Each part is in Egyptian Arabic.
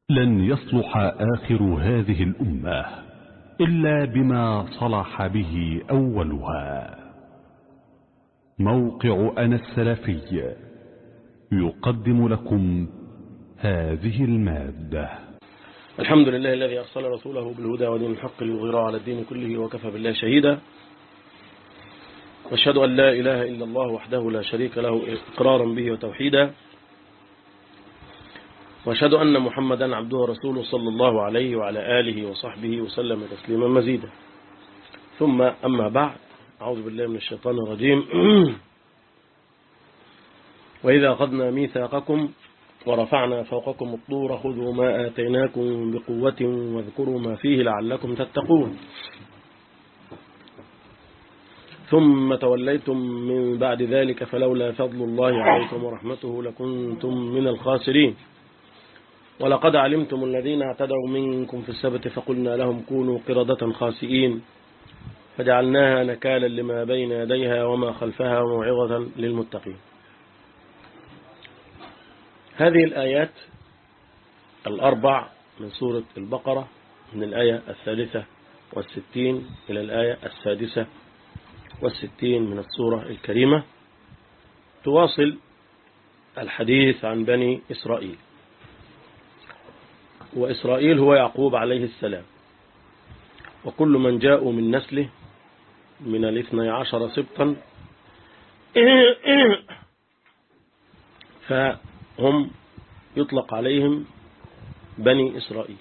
لن يصلح آخر هذه الأمة إلا بما صلح به أولها موقع أنا السلفي يقدم لكم هذه المادة الحمد لله الذي أرسل رسوله بالهدى ودين الحق ليظهره على الدين كله وكفى بالله شهيدا واشهد أن لا إله إلا الله وحده لا شريك له إقرارا به وتوحيدا واشهد أن محمدا عبده ورسوله صلى الله عليه وعلى آله وصحبه وسلم تسليما مزيدا ثم أما بعد أعوذ بالله من الشيطان الرجيم وإذا أخذنا ميثاقكم ورفعنا فوقكم الطور خذوا ما آتيناكم بقوة واذكروا ما فيه لعلكم تتقون ثم توليتم من بعد ذلك فلولا فضل الله عليكم ورحمته لكنتم من الخاسرين ولقد علمتم الذين اعتدوا منكم في السبت فقلنا لهم كونوا قردة خاسئين فجعلناها نكالا لما بين يديها وما خلفها موعظة للمتقين هذه الآيات الأربع من سورة البقرة من الآية الثالثة والستين إلى الآية السادسة والستين من السورة الكريمة تواصل الحديث عن بني إسرائيل وإسرائيل هو يعقوب عليه السلام وكل من جاءوا من نسله من الاثني عشر سبطا فهم يطلق عليهم بني إسرائيل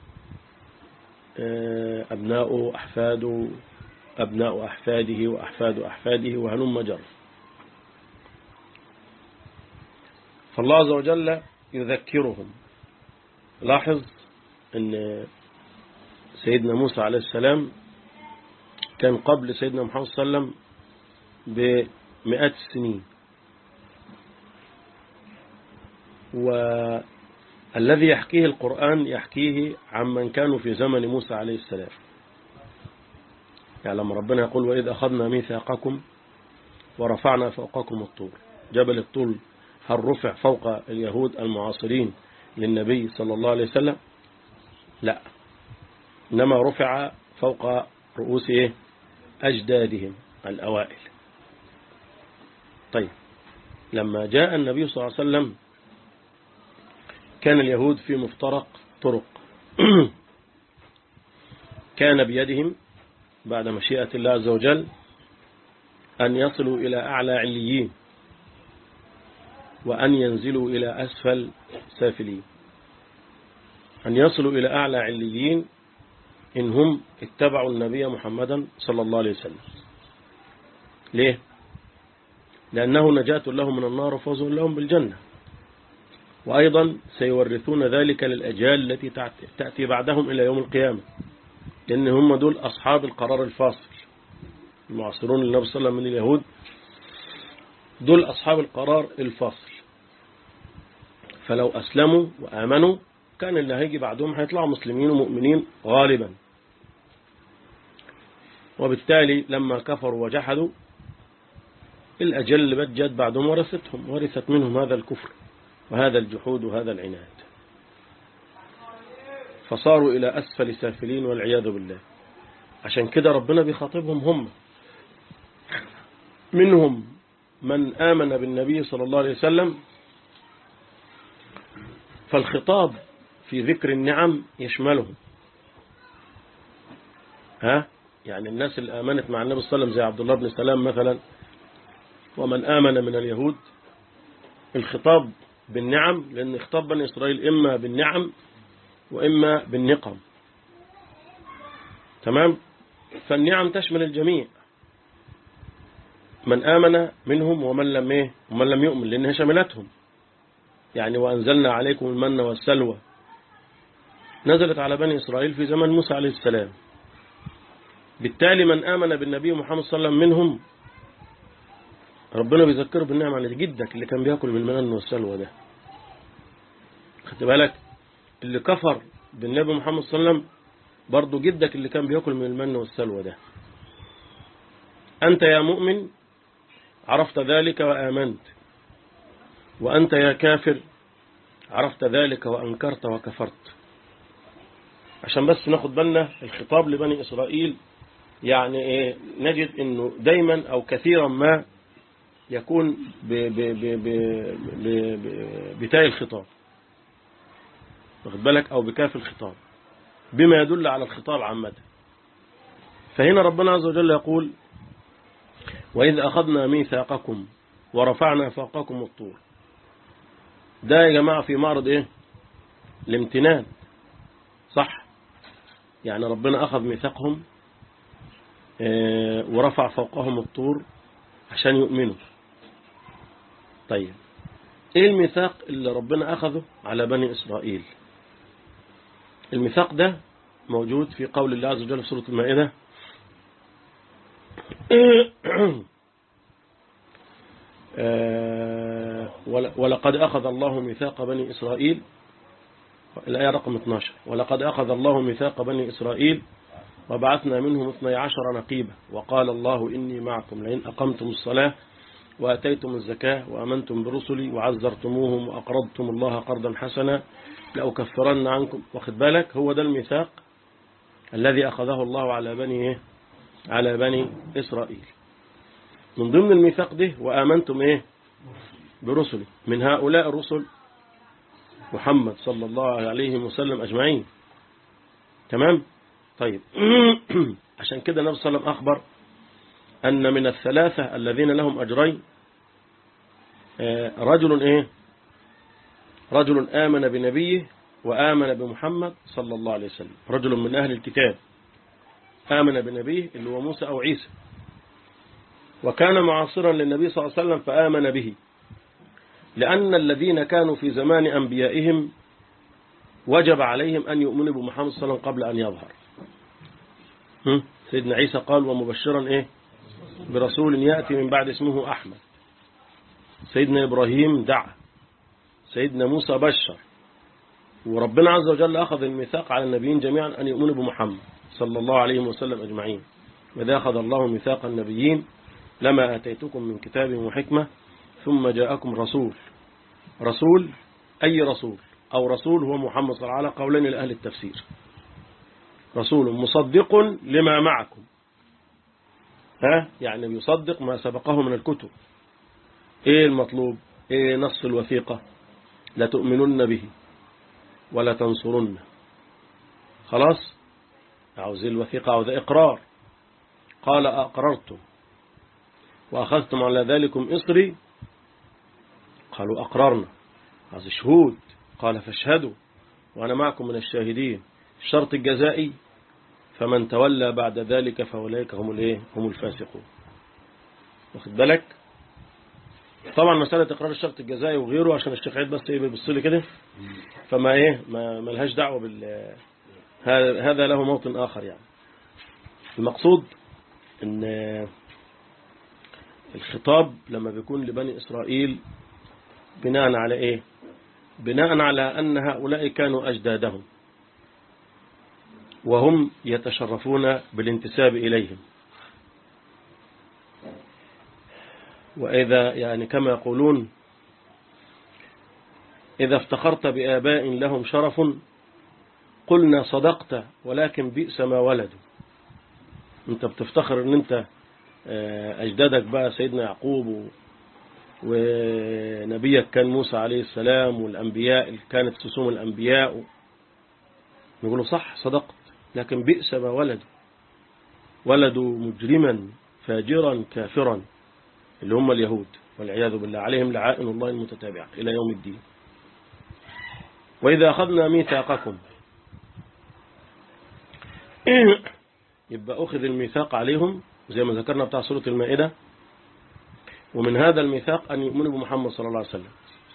أبناء أحفاد أبناء أحفاده وأحفاد أحفاده وهلم جر فالله عز وجل يذكرهم لاحظ أن سيدنا موسى عليه السلام كان قبل سيدنا محمد صلى الله عليه وسلم بمئات السنين والذي يحكيه القرآن يحكيه عمن كانوا في زمن موسى عليه السلام يعني لما ربنا يقول وإذ أخذنا ميثاقكم ورفعنا فوقكم الطور جبل الطول هل رفع فوق اليهود المعاصرين للنبي صلى الله عليه وسلم لا إنما رفع فوق رؤوس أجدادهم الأوائل طيب لما جاء النبي صلى الله عليه وسلم كان اليهود في مفترق طرق كان بيدهم بعد مشيئة الله عز وجل أن يصلوا إلى أعلى عليين وأن ينزلوا إلى أسفل سافلين أن يصلوا إلى أعلى عليين إن هم اتبعوا النبي محمدا صلى الله عليه وسلم ليه؟ لأنه نجاة لهم من النار وفوز لهم بالجنة وأيضا سيورثون ذلك للأجيال التي تأتي بعدهم إلى يوم القيامة لأن هم دول أصحاب القرار الفاصل المعاصرون للنبي صلى الله عليه وسلم من اليهود دول أصحاب القرار الفاصل فلو أسلموا وآمنوا كان اللي هيجي بعدهم هيطلعوا مسلمين ومؤمنين غالبا وبالتالي لما كفروا وجحدوا الأجل اللي جت بعدهم ورثتهم ورثت منهم هذا الكفر وهذا الجحود وهذا العناد فصاروا إلى أسفل سافلين والعياذ بالله عشان كده ربنا بيخاطبهم هم منهم من آمن بالنبي صلى الله عليه وسلم فالخطاب في ذكر النعم يشملهم ها يعني الناس اللي آمنت مع النبي صلى الله عليه وسلم زي عبد الله بن سلام مثلا ومن آمن من اليهود الخطاب بالنعم لأن خطاب بني إسرائيل إما بالنعم وإما بالنقم تمام فالنعم تشمل الجميع من آمن منهم ومن لم إيه ومن لم يؤمن لأنها شملتهم يعني وأنزلنا عليكم المن والسلوى نزلت على بني إسرائيل في زمن موسى عليه السلام بالتالي من آمن بالنبي محمد صلى الله عليه وسلم منهم ربنا بيذكره بالنعم على جدك اللي كان بياكل من المن والسلوى ده خدت بالك اللي كفر بالنبي محمد صلى الله عليه وسلم برضه جدك اللي كان بياكل من المن والسلوى ده أنت يا مؤمن عرفت ذلك وآمنت وأنت يا كافر عرفت ذلك وأنكرت وكفرت عشان بس ناخد بالنا الخطاب لبني إسرائيل يعني إيه نجد أنه دايما أو كثيرا ما يكون بتاء الخطاب واخد بالك أو بكاف الخطاب بما يدل على الخطاب عامة فهنا ربنا عز وجل يقول وإذ أخذنا ميثاقكم ورفعنا فوقكم الطور ده يا جماعة في معرض إيه الامتنان صح يعني ربنا أخذ ميثاقهم ورفع فوقهم الطور عشان يؤمنوا طيب ايه الميثاق اللي ربنا أخذه على بني إسرائيل الميثاق ده موجود في قول الله عز وجل في سورة المائدة ولقد أخذ الله ميثاق بني إسرائيل الآية رقم 12 ولقد أخذ الله ميثاق بني إسرائيل وبعثنا منهم اثني عشر نقيبا وقال الله إني معكم لئن أقمتم الصلاة وأتيتم الزكاة وأمنتم برسلي وعزرتموهم وأقرضتم الله قرضا حسنا لأكفرن عنكم واخد بالك هو ده الميثاق الذي أخذه الله على بني على بني إسرائيل من ضمن الميثاق ده وآمنتم إيه برسلي من هؤلاء الرسل محمد صلى الله عليه وسلم أجمعين تمام طيب عشان كده النبي صلى الله عليه وسلم أخبر أن من الثلاثة الذين لهم أجرين رجل إيه رجل آمن بنبيه وآمن بمحمد صلى الله عليه وسلم رجل من أهل الكتاب آمن بنبيه اللي هو موسى أو عيسى وكان معاصرا للنبي صلى الله عليه وسلم فآمن به لأن الذين كانوا في زمان أنبيائهم وجب عليهم أن يؤمنوا بمحمد صلى الله عليه وسلم قبل أن يظهر سيدنا عيسى قال ومبشرا إيه برسول يأتي من بعد اسمه أحمد سيدنا إبراهيم دعا سيدنا موسى بشر وربنا عز وجل أخذ الميثاق على النبيين جميعا أن يؤمنوا بمحمد صلى الله عليه وسلم أجمعين وإذا أخذ الله ميثاق النبيين لما آتيتكم من كتاب وحكمة ثم جاءكم رسول رسول أي رسول أو رسول هو محمد صلى الله عليه وسلم على قولين لأهل التفسير رسول مصدق لما معكم ها يعني يصدق ما سبقه من الكتب ايه المطلوب ايه نص الوثيقة لتؤمنن به ولا تنصرن خلاص عاوز الوثيقة عاوز إقرار قال أقررتم وأخذتم على ذلكم إصري قالوا أقررنا عاوز شهود قال فاشهدوا وأنا معكم من الشاهدين الشرط الجزائي فمن تولى بعد ذلك فأولئك هم الايه هم الفاسقون واخد بالك طبعا مسألة إقرار الشرط الجزائي وغيره عشان الشيخ عيد بس ايه بيبص لي كده فما ايه ما ملهاش دعوة بال هذا له موطن آخر يعني المقصود ان الخطاب لما بيكون لبني إسرائيل بناء على ايه بناء على أن هؤلاء كانوا أجدادهم وهم يتشرفون بالانتساب إليهم وإذا يعني كما يقولون إذا افتخرت بآباء لهم شرف قلنا صدقت ولكن بئس ما ولدوا انت بتفتخر ان انت أجدادك بقى سيدنا يعقوب ونبيك كان موسى عليه السلام والأنبياء كانت سسوم الأنبياء نقولوا صح صدقت لكن بئس ما ولدوا ولدوا مجرما فاجرا كافرا اللي هم اليهود والعياذ بالله عليهم لعائن الله المتتابعة إلى يوم الدين وإذا أخذنا ميثاقكم يبقى أخذ الميثاق عليهم زي ما ذكرنا بتاع سورة المائدة ومن هذا الميثاق أن يؤمنوا بمحمد صلى الله عليه وسلم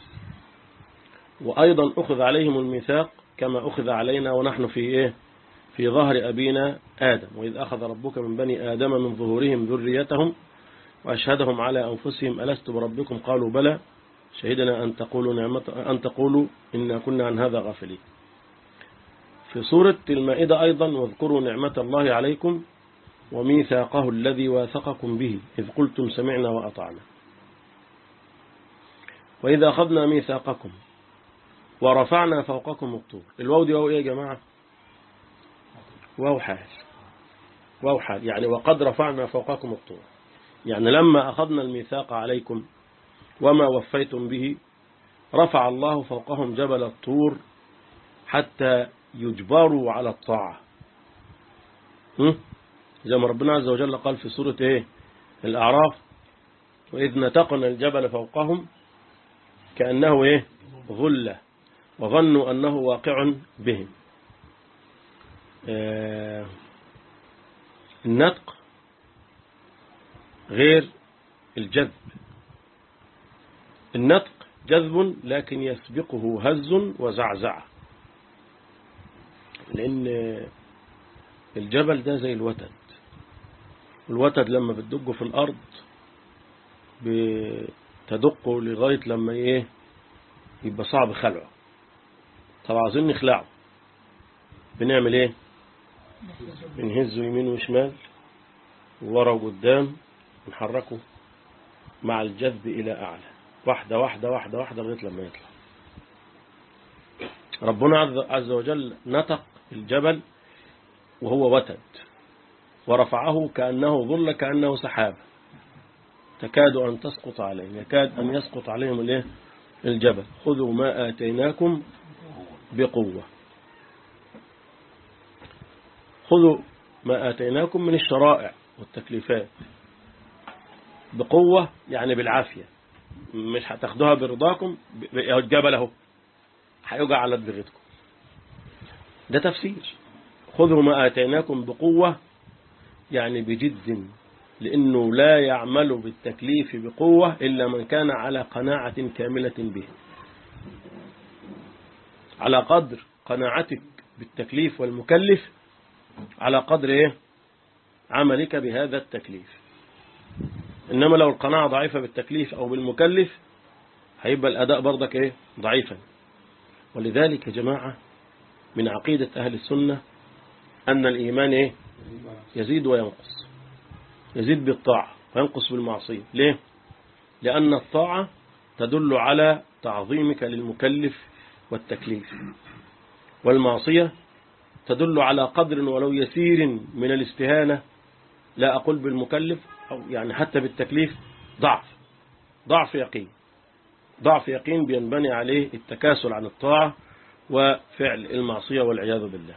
وأيضا أخذ عليهم الميثاق كما أخذ علينا ونحن في إيه في ظهر أبينا آدم وإذ أخذ ربك من بني آدم من ظهورهم ذريتهم وأشهدهم على أنفسهم ألست بربكم قالوا بلى شهدنا أن تقولوا, نعمة أن تقولوا إنا كنا عن هذا غافلين في سورة المائدة أيضا واذكروا نعمة الله عليكم وميثاقه الذي واثقكم به إذ قلتم سمعنا وأطعنا وإذا أخذنا ميثاقكم ورفعنا فوقكم الطور الواو دي واو ايه يا جماعة واو حال واو حال يعني وقد رفعنا فوقكم الطور يعني لما أخذنا الميثاق عليكم وما وفيتم به رفع الله فوقهم جبل الطور حتى يجبروا على الطاعة هم؟ زي ما ربنا عز وجل قال في سورة ايه الأعراف وإذ نتقنا الجبل فوقهم كأنه ايه ظلة وظنوا أنه واقع بهم آه النطق غير الجذب النطق جذب لكن يسبقه هز وزعزعة لأن الجبل ده زي الوتد الوتد لما بتدقه في الأرض بتدقه لغاية لما ايه يبقى صعب خلعه طب عايزين نخلعه بنعمل ايه بنهزه يمين وشمال وورا وقدام نحركه مع الجذب إلى أعلى واحدة واحدة واحدة واحدة لغاية لما يطلع ربنا عز وجل نطق الجبل وهو وتد ورفعه كأنه ظل كأنه سحاب تكاد أن تسقط عليهم يكاد أن يسقط عليهم الايه الجبل خذوا ما آتيناكم بقوة خذوا ما آتيناكم من الشرائع والتكليفات بقوة يعني بالعافية مش هتاخدوها برضاكم الجبل اهو هيوجع على دماغتكم ده تفسير خذوا ما آتيناكم بقوة يعني بجد لأنه لا يعمل بالتكليف بقوة إلا من كان على قناعة كاملة به على قدر قناعتك بالتكليف والمكلف على قدر إيه؟ عملك بهذا التكليف إنما لو القناعة ضعيفة بالتكليف أو بالمكلف هيبقى الأداء برضك إيه؟ ضعيفا ولذلك يا جماعة من عقيدة أهل السنة أن الإيمان إيه؟ يزيد وينقص يزيد بالطاعة وينقص بالمعصية ليه؟ لأن الطاعة تدل على تعظيمك للمكلف والتكليف والمعصية تدل على قدر ولو يسير من الاستهانة لا أقول بالمكلف أو يعني حتى بالتكليف ضعف ضعف يقين ضعف يقين بينبني عليه التكاسل عن الطاعة وفعل المعصية والعياذ بالله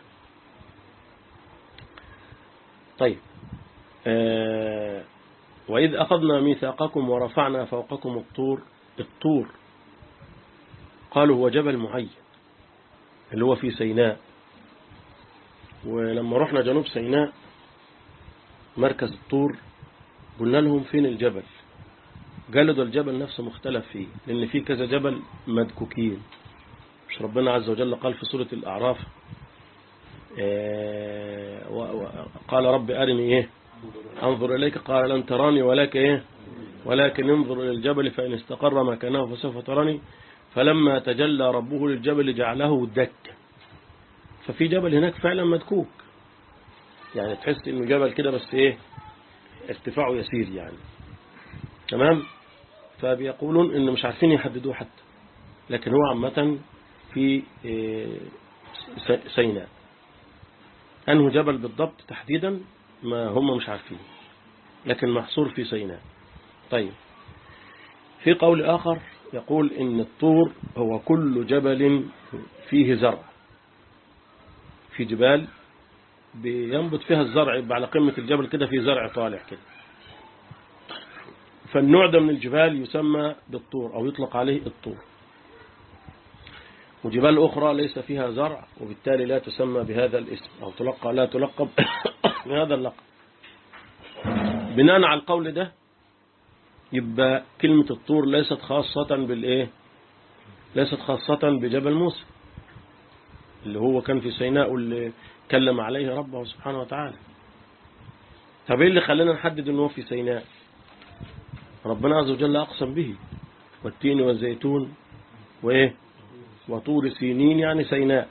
طيب آه وإذ أخذنا ميثاقكم ورفعنا فوقكم الطور الطور قالوا هو جبل معين اللي هو في سيناء ولما رحنا جنوب سيناء مركز الطور قلنا لهم فين الجبل قالوا ده الجبل نفسه مختلف فيه لأن فيه كذا جبل مدكوكين مش ربنا عز وجل قال في سورة الأعراف قال رب أرني إيه أنظر إليك قال لن تراني ولكن إيه ولكن انظر إلى الجبل فإن استقر مكانه فسوف تراني فلما تجلى ربه للجبل جعله دكا ففي جبل هناك فعلا مدكوك يعني تحس انه جبل كده بس ايه ارتفاعه يسير يعني تمام فبيقولون ان مش عارفين يحددوه حتى لكن هو عامة في إيه سيناء أنه جبل بالضبط تحديدا ما هم مش عارفين لكن محصور في سيناء طيب في قول آخر يقول إن الطور هو كل جبل فيه زرع في جبال بينبت فيها الزرع يبقى على قمة الجبل كده في زرع طالع كده فالنوع ده من الجبال يسمى بالطور أو يطلق عليه الطور وجبال أخرى ليس فيها زرع وبالتالي لا تسمى بهذا الاسم أو تلقى لا تلقب بهذا اللقب بناء على القول ده يبقى كلمة الطور ليست خاصة بالإيه ليست خاصة بجبل موسى اللي هو كان في سيناء واللي كلم عليه ربه سبحانه وتعالى طب ايه اللي خلانا نحدد انه في سيناء ربنا عز وجل أقسم به والتين والزيتون وإيه وطور سينين يعني سيناء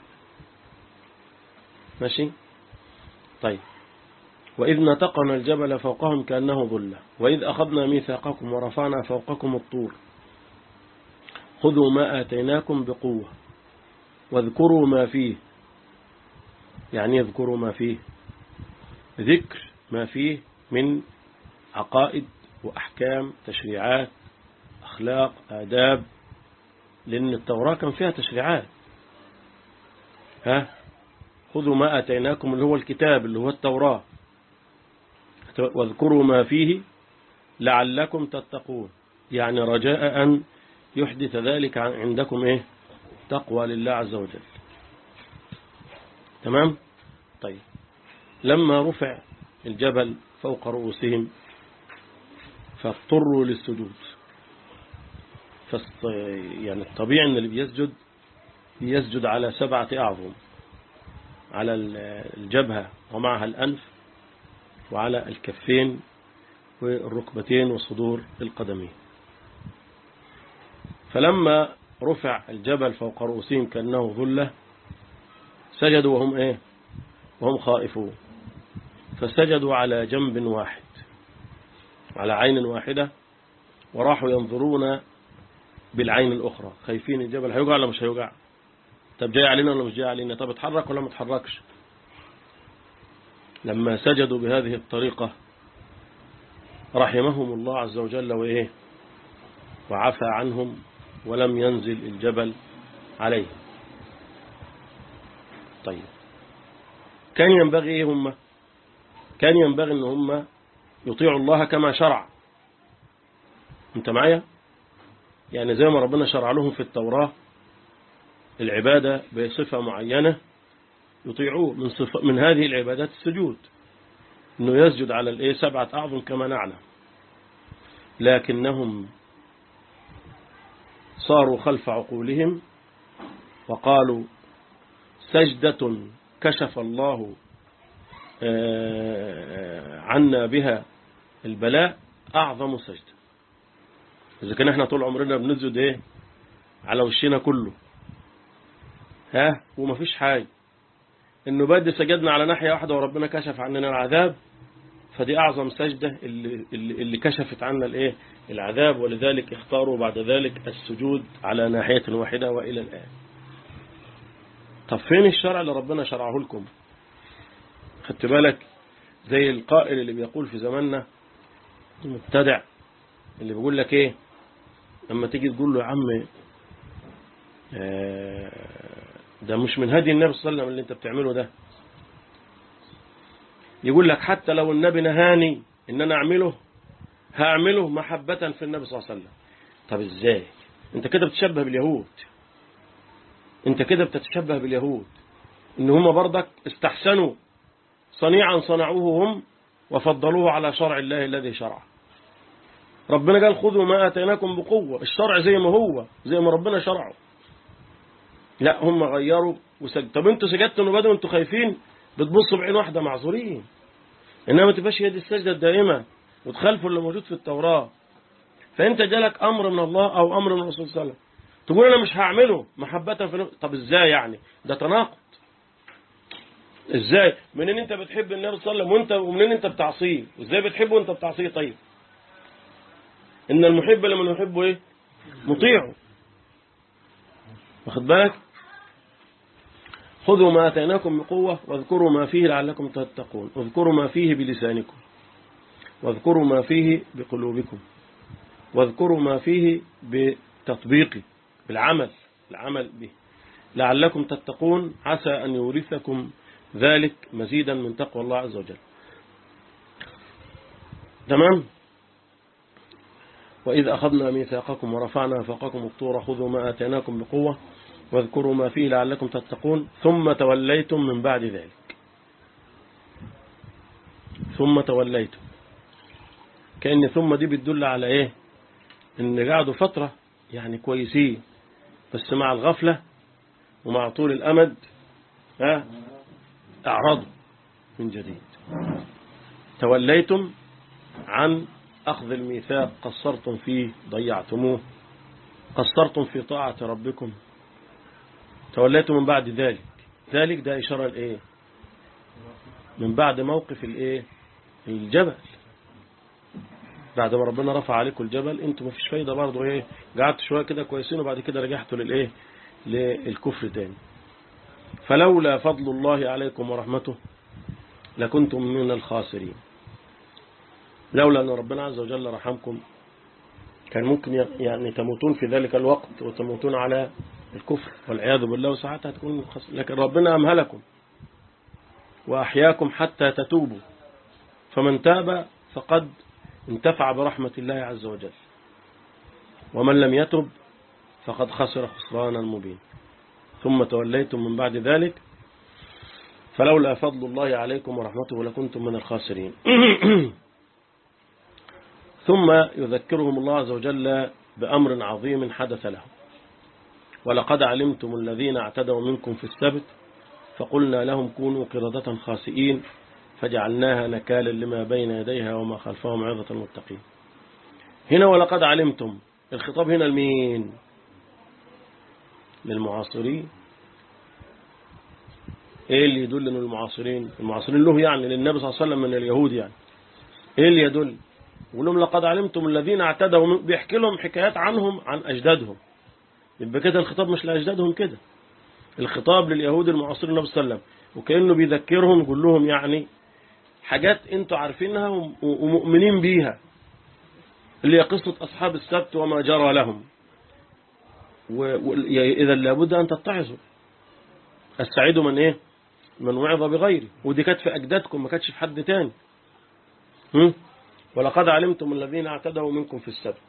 ماشي طيب وإذ نتقنا الجبل فوقهم كأنه ظلة وإذ أخذنا ميثاقكم ورفعنا فوقكم الطور خذوا ما آتيناكم بقوة واذكروا ما فيه يعني يذكروا ما فيه ذكر ما فيه من عقائد وأحكام تشريعات أخلاق آداب لأن التوراة كان فيها تشريعات ها خذوا ما أتيناكم اللي هو الكتاب اللي هو التوراة واذكروا ما فيه لعلكم تتقون يعني رجاء أن يحدث ذلك عندكم إيه تقوى لله عز وجل تمام طيب لما رفع الجبل فوق رؤوسهم فاضطروا للسجود فاست... يعني الطبيعي ان اللي بيسجد يسجد على سبعة أعظم على الجبهة ومعها الأنف وعلى الكفين والركبتين وصدور القدمين فلما رفع الجبل فوق رؤوسهم كأنه ظلة سجدوا وهم ايه وهم خائفون فسجدوا على جنب واحد على عين واحدة وراحوا ينظرون بالعين الأخرى خايفين الجبل هيوقع ولا مش هيوقع طب جاي علينا ولا مش جاي علينا طب اتحرك ولا ما اتحركش لما سجدوا بهذه الطريقة رحمهم الله عز وجل وإيه وعفى عنهم ولم ينزل الجبل عليه طيب كان ينبغي إيه هم كان ينبغي ان هم يطيعوا الله كما شرع انت معايا يعني زي ما ربنا شرع لهم في التوراة العبادة بصفة معينة يطيعوه من, صفة من هذه العبادات السجود انه يسجد على الايه سبعة اعظم كما نعلم لكنهم صاروا خلف عقولهم وقالوا سجدة كشف الله عنا بها البلاء أعظم سجدة إذا كان احنا طول عمرنا بنسجد ايه على وشنا كله ها وما فيش حاجة انه بدي سجدنا على ناحية واحدة وربنا كشف عننا العذاب فدي أعظم سجدة اللي, اللي, اللي كشفت عنا الايه العذاب ولذلك اختاروا بعد ذلك السجود على ناحية واحدة وإلى الآن طب فين الشرع اللي ربنا شرعه لكم خدت بالك زي القائل اللي بيقول في زماننا المبتدع اللي بيقول لك ايه لما تيجي تقول له يا عم ده مش من هدي النبي صلى الله عليه وسلم اللي انت بتعمله ده يقول لك حتى لو النبي نهاني ان انا اعمله هعمله محبة في النبي صلى الله عليه وسلم طب ازاي انت كده بتشبه باليهود انت كده بتتشبه باليهود ان هم برضك استحسنوا صنيعا صنعوه هم وفضلوه على شرع الله الذي شرعه ربنا قال خذوا ما آتيناكم بقوة الشرع زي ما هو زي ما ربنا شرعه لا هم غيروا وسجد طب انتوا سجدتوا انه بدوا انتوا خايفين بتبصوا بعين واحدة معذورين انما ما تبقاش يد السجدة الدائمة وتخالفوا اللي موجود في التوراة فانت جالك امر من الله او امر من الرسول صلى الله عليه وسلم تقول انا مش هعمله محبة في نفسي طب ازاي يعني ده تناقض ازاي منين انت بتحب النبي صلى الله عليه وسلم وانت ومنين انت بتعصيه ازاي بتحبه وانت بتعصيه طيب ان المحب لمن يحبه ايه مطيعه واخد بالك خذوا ما اتيناكم بقوة واذكروا ما فيه لعلكم تتقون واذكروا ما فيه بلسانكم واذكروا ما فيه بقلوبكم واذكروا ما فيه بتطبيقه بالعمل العمل به لعلكم تتقون عسى أن يورثكم ذلك مزيدا من تقوى الله عز وجل تمام وإذ أخذنا ميثاقكم ورفعنا فوقكم الطور خذوا ما آتيناكم بقوة واذكروا ما فيه لعلكم تتقون ثم توليتم من بعد ذلك ثم توليتم كأن ثم دي بتدل على ايه ان قعدوا فترة يعني كويسين بس مع الغفلة ومع طول الأمد ها اعرضوا من جديد توليتم عن أخذ الميثاق قصرتم فيه ضيعتموه قصرتم في طاعة ربكم توليتم من بعد ذلك ذلك ده إشارة لإيه من بعد موقف الإيه الجبل بعد ما ربنا رفع عليكم الجبل انتم مفيش فايدة برضه ايه قعدت شوية كده كويسين وبعد كده رجعتوا للايه للكفر تاني فلولا فضل الله عليكم ورحمته لكنتم من الخاسرين لولا أن ربنا عز وجل رحمكم كان ممكن يعني تموتون في ذلك الوقت وتموتون على الكفر والعياذ بالله وساعتها تكون خسر لكن ربنا أمهلكم وأحياكم حتى تتوبوا فمن تاب فقد انتفع برحمة الله عز وجل ومن لم يتب فقد خسر خسرانا مبين ثم توليتم من بعد ذلك فلولا فضل الله عليكم ورحمته لكنتم من الخاسرين ثم يذكرهم الله عز وجل بأمر عظيم حدث لهم ولقد علمتم الذين اعتدوا منكم في السبت فقلنا لهم كونوا قردة خاسئين فجعلناها نكالا لما بين يديها وما خلفها موعظة المتقين هنا ولقد علمتم الخطاب هنا لمين للمعاصرين ايه اللي يدل ان المعاصرين المعاصرين له يعني للنبي صلى الله عليه وسلم من اليهود يعني ايه اللي يدل يقول لهم لقد علمتم الذين اعتدوا من- بيحكي لهم حكايات عنهم عن اجدادهم يبقى كده الخطاب مش لاجدادهم كده الخطاب لليهود المعاصرين النبي صلى الله عليه وسلم وكانه بيذكرهم يقول لهم يعني حاجات انتوا عارفينها وم- ومؤمنين بيها اللي هي قصة أصحاب السبت وما جرى لهم وإذا لابد أن تتعظوا السعيد من إيه من وعظ بغيره ودي كانت في أجدادكم ما كانتش في حد تاني هم؟ ولقد علمتم الذين اعتدوا منكم في السبت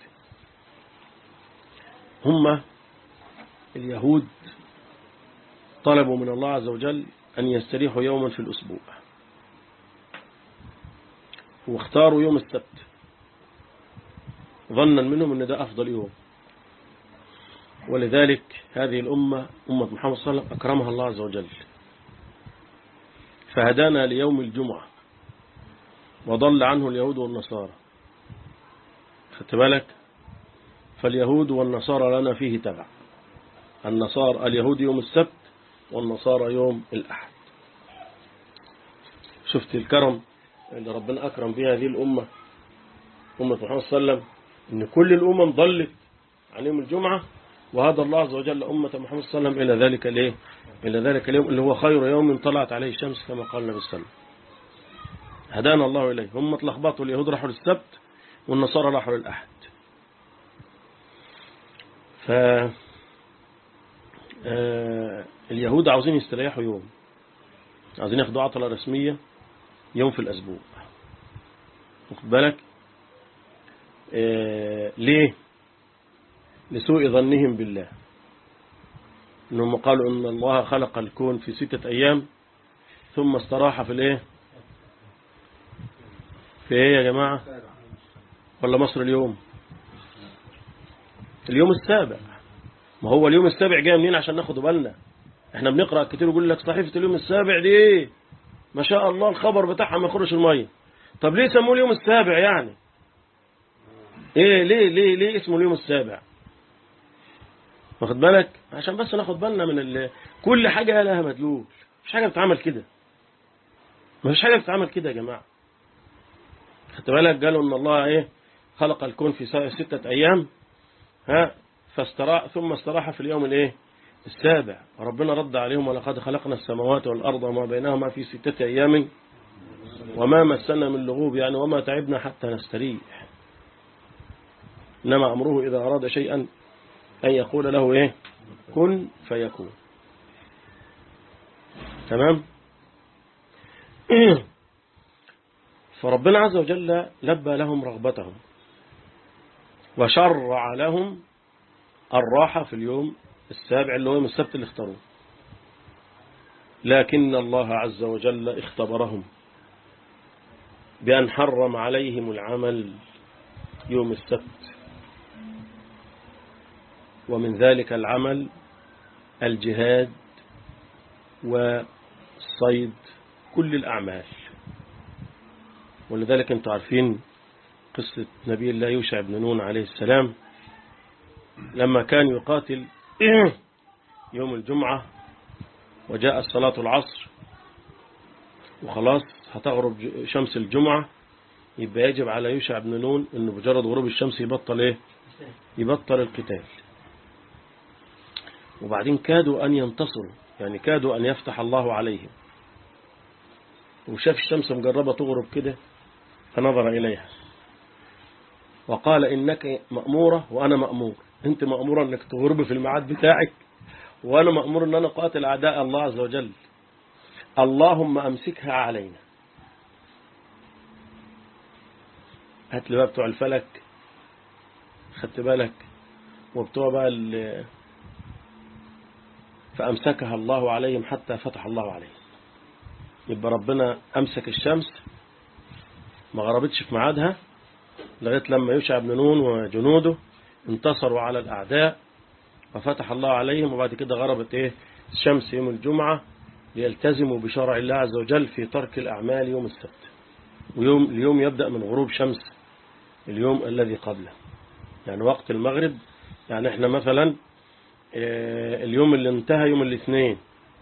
هم اليهود طلبوا من الله عز وجل أن يستريحوا يوما في الأسبوع واختاروا يوم السبت ظنا منهم أن ده أفضل يوم ولذلك هذه الأمة أمة محمد صلى الله عليه وسلم أكرمها الله عز وجل فهدانا ليوم الجمعة وضل عنه اليهود والنصارى خدت بالك فاليهود والنصارى لنا فيه تبع النصارى اليهود يوم السبت والنصارى يوم الأحد شفت الكرم اللي ربنا أكرم بها هذه الأمة أمة محمد صلى الله عليه وسلم إن كل الأمم ضلت عن يوم الجمعة وهذا الله عز وجل أمة محمد صلى الله عليه وسلم إلى ذلك الإيه إلى ذلك اليوم اللي هو خير يوم طلعت عليه الشمس كما قال النبي صلى الله عليه وسلم هدانا الله إليه هم اتلخبطوا اليهود راحوا للسبت والنصارى راحوا للأحد ف آه، اليهود عاوزين يستريحوا يوم عاوزين ياخدوا عطلة رسمية يوم في الأسبوع واخد بالك آه، ليه لسوء ظنهم بالله انهم قالوا ان الله خلق الكون في ستة ايام ثم استراح في الايه في ايه يا جماعة ولا مصر اليوم اليوم السابع ما هو اليوم السابع جاي منين عشان ناخد بالنا احنا بنقرأ كتير يقول لك صحيفة اليوم السابع دي ايه ما شاء الله الخبر بتاعها ما يخرج المية طب ليه سموه اليوم السابع يعني ايه ليه ليه ليه اسمه اليوم السابع واخد بالك عشان بس ناخد بالنا من ال... كل حاجة لها مدلول مفيش حاجة بتتعمل كده مفيش حاجة بتتعمل كده يا جماعة خدت بالك قالوا ان الله ايه خلق الكون في ستة ايام ها فاستراح ثم استراح في اليوم الايه السابع ربنا رد عليهم ولقد خلقنا السماوات والارض وما بينهما في ستة ايام وما مسنا من لغوب يعني وما تعبنا حتى نستريح إنما أمره إذا أراد شيئا أن يقول له إيه كن فيكون تمام فربنا عز وجل لبى لهم رغبتهم وشرع لهم الراحة في اليوم السابع اللي هو يوم السبت اللي اختاروه لكن الله عز وجل اختبرهم بأن حرم عليهم العمل يوم السبت ومن ذلك العمل الجهاد والصيد كل الأعمال ولذلك انتم عارفين قصة نبي الله يوشع بن نون عليه السلام لما كان يقاتل يوم الجمعة وجاء صلاة العصر وخلاص هتغرب شمس الجمعة يبقى يجب على يوشع بن نون انه بجرد غروب الشمس يبطل ايه يبطل القتال وبعدين كادوا ان ينتصروا يعني كادوا أن يفتح الله عليهم وشاف الشمس مجربة تغرب كده فنظر إليها وقال إنك مأمورة وأنا مأمور أنت مأمورة أنك تغرب في الميعاد بتاعك وأنا مأمور أن أنا قاتل أعداء الله عز وجل اللهم أمسكها علينا هات لي بقى بتوع الفلك خدت بالك وبتوع بقى ال- فأمسكها الله عليهم حتى فتح الله عليهم يبقى ربنا أمسك الشمس ما غربتش في ميعادها لغاية لما يوشع بن نون وجنوده انتصروا على الأعداء وفتح الله عليهم وبعد كده غربت إيه الشمس يوم الجمعة ليلتزموا بشرع الله عز وجل في ترك الأعمال يوم السبت ويوم اليوم يبدأ من غروب شمس اليوم الذي قبله يعني وقت المغرب يعني احنا مثلا آه، اليوم اللي انتهى يوم الاثنين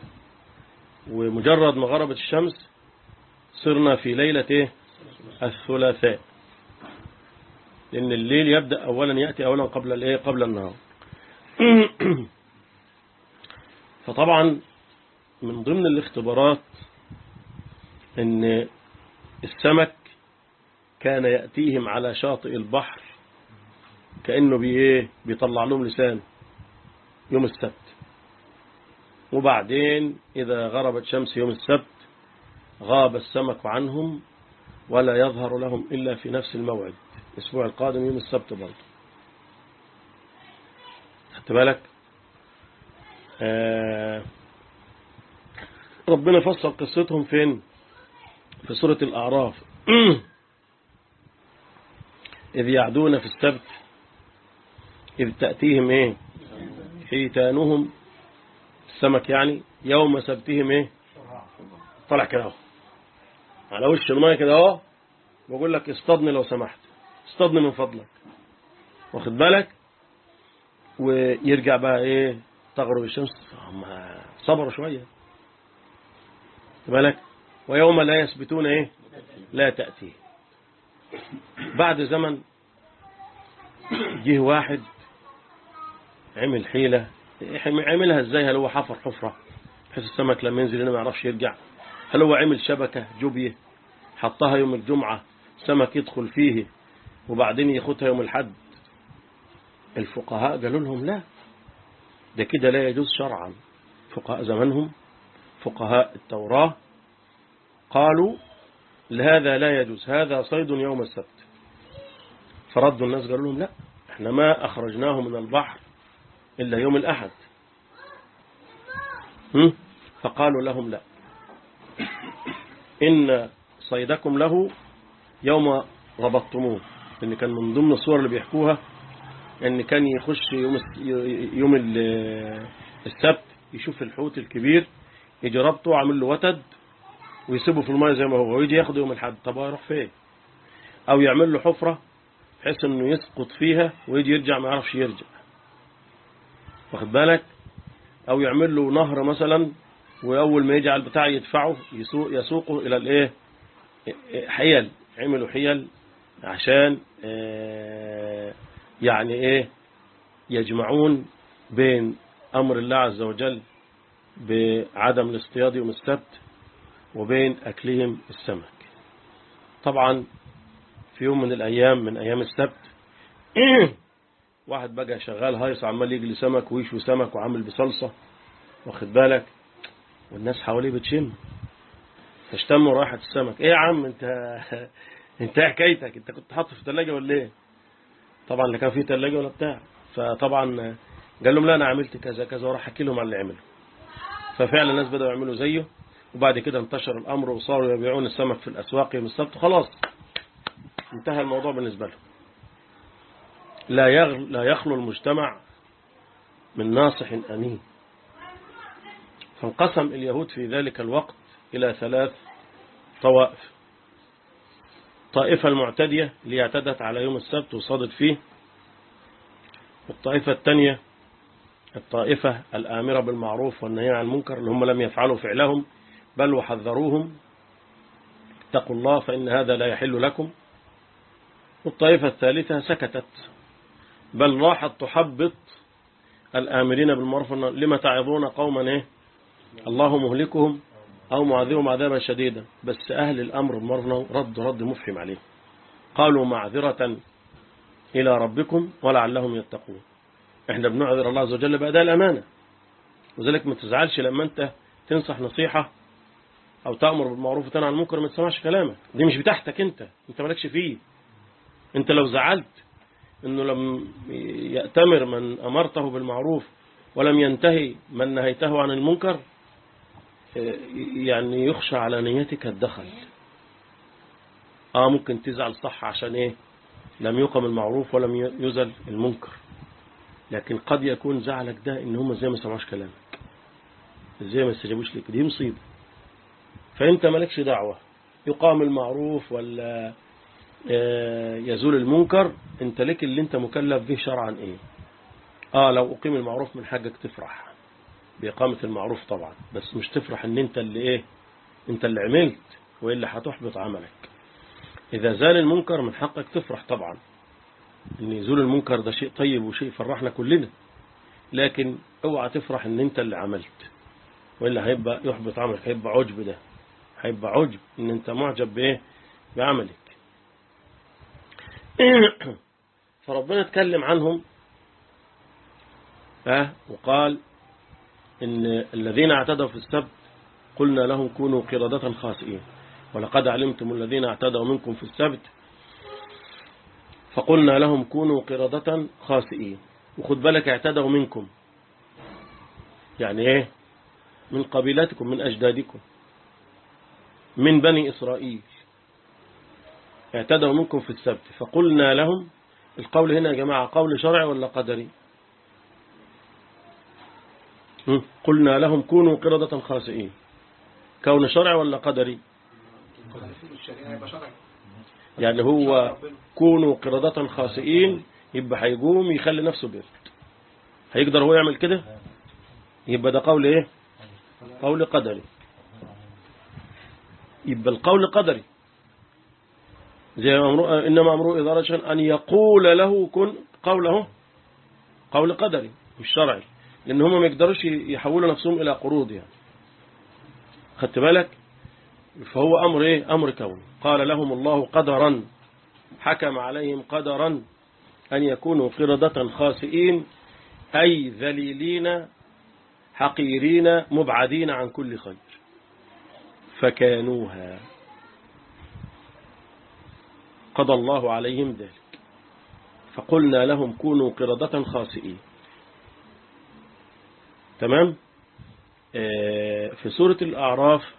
ومجرد ما غربت الشمس صرنا في ليلة ايه الثلاثاء لأن الليل يبدأ أولا يأتي أولا قبل الايه قبل النهار فطبعا من ضمن الاختبارات ان السمك كان يأتيهم على شاطئ البحر كأنه بإيه بيطلع لهم لسان يوم السبت وبعدين إذا غربت شمس يوم السبت غاب السمك عنهم ولا يظهر لهم إلا في نفس الموعد الأسبوع القادم يوم السبت برضه خدت بالك آه ربنا فصل قصتهم فين في سورة الأعراف إذ يعدون في السبت إذ تأتيهم إيه حيتانهم السمك يعني يوم سبتهم إيه طلع كده اهو على وش الماء كده اهو بقول لك اصطادني لو سمحت اصطادني من فضلك واخد بالك ويرجع بقى ايه تغرب الشمس هم صبروا شوية خد بالك ويوم لا يثبتون ايه لا تأتيه بعد زمن جه واحد عمل حيلة عملها ازاي هل هو حفر حفرة بحيث السمك لما ينزل هنا ما يعرفش يرجع هل هو عمل شبكة جوبية حطها يوم الجمعة سمك يدخل فيه وبعدين ياخدها يوم الحد الفقهاء قالوا لهم لا ده كده لا يجوز شرعا فقهاء زمانهم فقهاء التوراة قالوا لهذا لا يجوز هذا صيد يوم السبت فردوا الناس قالوا لهم لا احنا ما أخرجناه من البحر إلا يوم الأحد هم؟ فقالوا لهم لا إن صيدكم له يوم ربطتموه لأن كان من ضمن الصور اللي بيحكوها ان كان يخش يوم يوم السبت يشوف الحوت الكبير يجي ربطه عامل له وتد ويسيبه في الماء زي ما هو ويجي ياخده يوم الحد طب هيروح فين او يعمل له حفرة بحيث انه يسقط فيها ويجي يرجع ما يعرفش يرجع واخد بالك او يعمل له نهر مثلا واول ما يجي على البتاع يدفعه يسوق يسوقه الى الايه حيل عملوا حيل عشان آه يعني ايه يجمعون بين امر الله عز وجل بعدم الاصطياد يوم السبت وبين اكلهم السمك طبعا في يوم من الايام من ايام السبت واحد بقى شغال هايص عمال يجلي سمك ويشوي سمك وعامل بصلصة واخد بالك والناس حواليه بتشم فاشتموا راحة السمك ايه يا عم انت انت ايه حكايتك انت كنت حاطه في الثلاجة ولا ايه طبعا لا كان فيه ثلاجة ولا بتاع فطبعا قال لهم لا انا عملت كذا كذا وراح احكي لهم على اللي عمله ففعلا الناس بدأوا يعملوا زيه وبعد كده انتشر الامر وصاروا يبيعون السمك في الاسواق يوم السبت خلاص انتهى الموضوع بالنسبة لهم لا يغل لا يخلو المجتمع من ناصح امين فانقسم اليهود في ذلك الوقت الى ثلاث طوائف الطائفة المعتدية اللي اعتدت على يوم السبت وصادت فيه الطائفة الثانية الطائفة الآمرة بالمعروف والنهي عن المنكر اللي هم لم يفعلوا فعلهم بل وحذروهم اتقوا الله فإن هذا لا يحل لكم والطائفة الثالثة سكتت بل راحت تحبط الآمرين بالمعروف لما تعظون قوما إيه الله مهلكهم أو معذبهم عذابا شديدا بس أهل الأمر مرنا رد رد مفهم عليه قالوا معذرة إلى ربكم ولعلهم يتقون احنا بنعذر الله عز وجل بأداء الأمانة وذلك ما تزعلش لما انت تنصح نصيحة او تأمر بالمعروف وتنهى عن المنكر ما تسمعش كلامك دي مش بتاعتك انت انت مالكش فيه انت لو زعلت انه لم يأتمر من امرته بالمعروف ولم ينتهي من نهيته عن المنكر يعني يخشى على نيتك الدخل اه ممكن تزعل صح عشان ايه لم يقم المعروف ولم يزل المنكر لكن قد يكون زعلك ده ان هم زي ما سمعوش كلامك ازاي ما استجابوش لك دي مصيبة فانت مالكش دعوة يقام المعروف ولا يزول المنكر انت لك اللي انت مكلف به شرعا ايه اه لو اقيم المعروف من حقك تفرح بإقامة المعروف طبعا بس مش تفرح ان انت اللي ايه انت اللي عملت وإلا هتحبط عملك إذا زال المنكر من حقك تفرح طبعا ان يزول المنكر ده شيء طيب وشيء يفرحنا كلنا لكن اوعى تفرح ان انت اللي عملت وإلا هيبقى يحبط عملك هيبقى عجب ده هيبقى عجب ان انت معجب بايه بعملك فربنا اتكلم عنهم ها وقال ان الذين اعتدوا في السبت قلنا لهم كونوا قردة خاسئين ولقد علمتم الذين اعتدوا منكم في السبت فقلنا لهم كونوا قردة خاسئين وخد بالك اعتدوا منكم يعني ايه من قبيلتكم من أجدادكم من بني إسرائيل اعتدوا منكم في السبت فقلنا لهم القول هنا يا جماعة قول شرعي ولا قدري قلنا لهم كونوا قردة خاسئين كون شرعي ولا قدري يعني هو كونوا قردة خاسئين يبقى هيقوم يخلي نفسه برد هيقدر هو يعمل كده يبقى ده قول ايه قول قدري يبقى القول قدري زي أمرو إنما أمره إذا رجل أن يقول له كن قوله قول قدري مش شرعي لأن هم ما يقدروش يحولوا نفسهم إلى قروض يعني خدت بالك فهو أمر إيه أمر كوني قال لهم الله قدرا حكم عليهم قدرا أن يكونوا قردة خاسئين أي ذليلين حقيرين مبعدين عن كل خير فكانوها قضى الله عليهم ذلك فقلنا لهم كونوا قردة خاسئين تمام في سورة الأعراف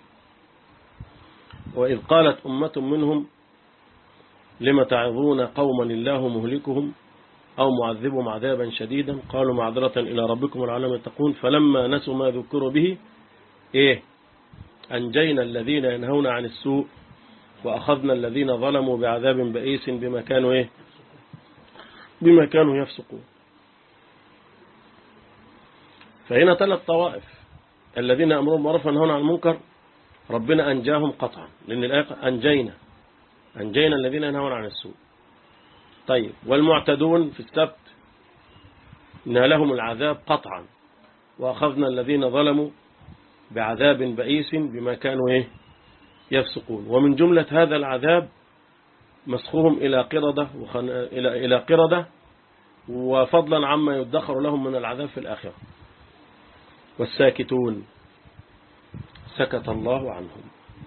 وإذ قالت أمة منهم لم تعظون قوما الله مهلكهم أو معذبهم عذابا شديدا قالوا معذرة إلى ربكم والعالم يتقون فلما نسوا ما ذكروا به إيه أنجينا الذين ينهون عن السوء وأخذنا الذين ظلموا بعذاب بئيس بما كانوا إيه بما كانوا يفسقون فهنا ثلاث طوائف الذين أمرهم بالمعروف وينهون عن المنكر ربنا أنجاهم قطعا لأن الآية أنجينا أنجينا الذين ينهون عن السوء طيب والمعتدون في السبت نالهم العذاب قطعا وأخذنا الذين ظلموا بعذاب بئيس بما كانوا إيه يفسقون ومن جملة هذا العذاب مسخهم إلى قردة وخن... إلى إلى قردة وفضلا عما يدخر لهم من العذاب في الآخرة والساكتون سكت الله عنهم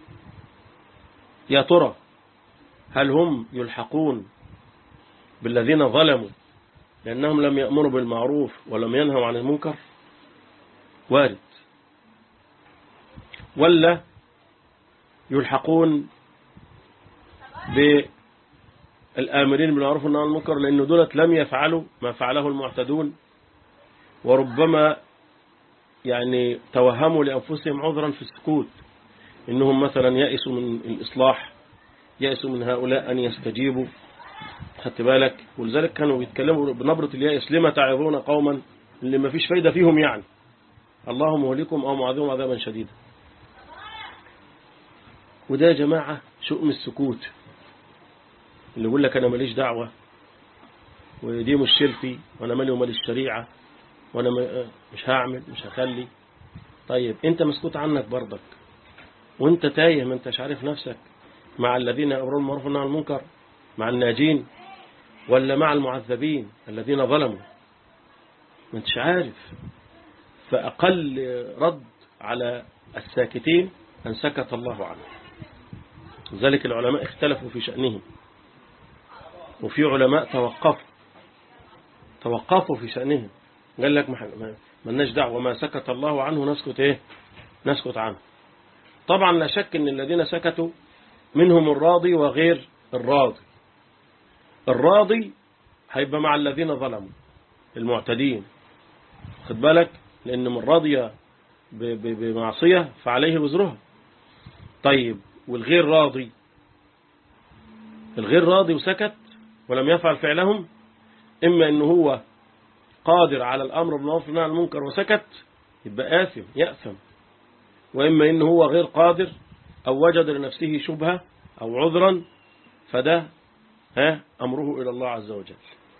يا ترى هل هم يلحقون بالذين ظلموا لأنهم لم يأمروا بالمعروف ولم ينهوا عن المنكر وارد ولا يلحقون بالآمرين بالمعروف والنهي عن المنكر لأن دولت لم يفعلوا ما فعله المعتدون وربما يعني توهموا لأنفسهم عذرا في السكوت إنهم مثلا يأسوا من الإصلاح يأسوا من هؤلاء أن يستجيبوا خدت بالك ولذلك كانوا بيتكلموا بنبرة اليأس لما تعظون قوما اللي ما فيش فايدة فيهم يعني الله مهلكم أو معذبهم عذابا شديدا وده يا جماعة شؤم السكوت اللي يقول لك أنا ماليش دعوة ودي مش شرفي وأنا مالي ومالي الشريعة وأنا مش هعمل مش هخلي طيب انت مسكوت عنك برضك وانت تايه ما انتش عارف نفسك مع الذين يأمرون بالمعروف والنهي عن المنكر مع الناجين ولا مع المعذبين الذين ظلموا ما انتش عارف فأقل رد على الساكتين أن سكت الله عنه لذلك العلماء اختلفوا في شأنهم وفي علماء توقفوا توقفوا في شأنهم قال لك ما لناش دعوة ما سكت الله عنه نسكت ايه نسكت عنه طبعا لا شك ان الذين سكتوا منهم الراضي وغير الراضي الراضي هيبقى مع الذين ظلموا المعتدين خد بالك لأن من راضية بمعصية فعليه وزرها طيب والغير راضي الغير راضي وسكت ولم يفعل فعلهم إما أنه هو قادر على الأمر بالمعروف والنهي عن المنكر وسكت يبقى آثم يأثم وإما أنه هو غير قادر أو وجد لنفسه شبهة أو عذرا فده ها أمره إلى الله عز وجل